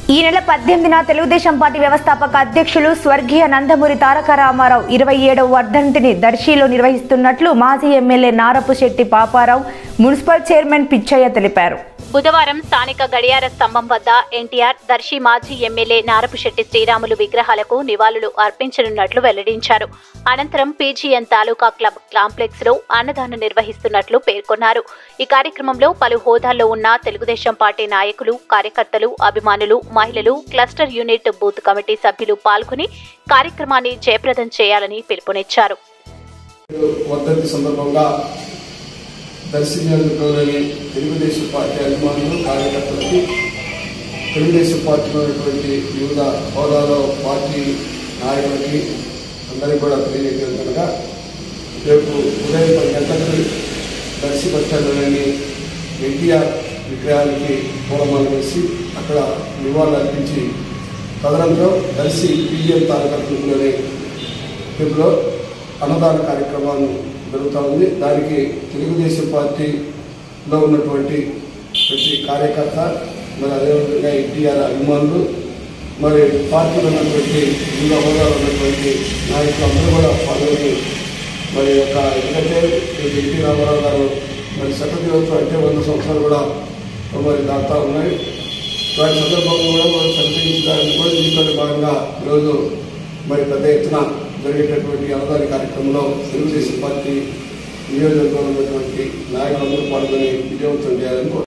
ఈ నెల పద్దెనిమిదిన తెలుగుదేశం పార్టీ వ్యవస్థాపక అధ్యక్షులు స్వర్గీయ నందమూరి తారక రామారావు ఇరవై ఏడవ వర్ధంతిని దర్శిలో నిర్వహిస్తున్నట్లు మాజీ MLA Narapu Setti Paparao municipal chairman Pichaiah తెలిపారు బుధవారం స్థానిక గడియార స్తంభం వద్ద ఎన్టీఆర్ దర్శి మాజీ ఎమ్మెల్యే నారపుశెట్టి శ్రీరాములు విగ్రహాలకు నివాళులు అర్పించనున్నట్లు వెల్లడించారు అనంతరం పీజీఎన్ తాలూకా క్లబ్ కాంప్లెక్స్ లో అన్నదానం నిర్వహిస్తున్నట్లు పేర్కొన్నారు ఈ కార్యక్రమంలో పలు హోదాల్లో ఉన్న తెలుగుదేశం పార్టీ నాయకులు కార్యకర్తలు అభిమానులు మహిళలు క్లస్టర్ యూనిట్ బూత్ కమిటీ సభ్యులు పాల్గొని కార్యక్రమాన్ని జయప్రదం చేయాలని పిలుపునిచ్చారు వర్ధంతి సందర్భంగా దర్శి నియోజకవర్గంలోని తెలుగుదేశం పార్టీ అభిమానులు కార్యకర్తలకి తెలుగుదేశం పార్టీలో ఉన్నటువంటి వివిధ హోదాలో పార్టీ నాయకులకి అందరికీ కూడా తెలియజేయగలగా రేపు ఉదయం పది గంటలకి దర్శి బస్ స్టాండ్లోని ఎన్టీఆర్ విగ్రహానికి పూలమాల వేసి అక్కడ నివాళులు అర్పించి తదనంతరం దర్శి పిఎం తాలూకాలోని రేపులో అన్నదాన కార్యక్రమం జరుగుతూ ఉంది దానికి తెలుగుదేశం పార్టీలో ఉన్నటువంటి ప్రతి కార్యకర్త మరి అదేవిధంగా ఎన్టీఆర్ అభిమానులు మరి పార్టీలో ఉన్నటువంటి వివిధ హోదాలో ఉన్నటువంటి నాయకులు అందరూ కూడా పాల్గొని మరి యొక్క ఎందుకంటే ఎన్టీ రామారావు గారు మరి శత దినోత్సవం అంటే వంద సంవత్సరాలు కూడా మరి దాటుతా ఉన్నాయి వారి సందర్భంగా కూడా మనం సంతరించడానికి కూడా దీంట్లో భాగంగా ఈరోజు మరి పెద్ద ఎత్తున జరిగేటటువంటి అన్నదాన కార్యక్రమంలో తెలుగుదేశం పార్టీ నియోజకవర్గంలో ఉన్నటువంటి నాయకులందరూ పాల్గొని విజయవంతం చేయాలని కోరుతున్నాను.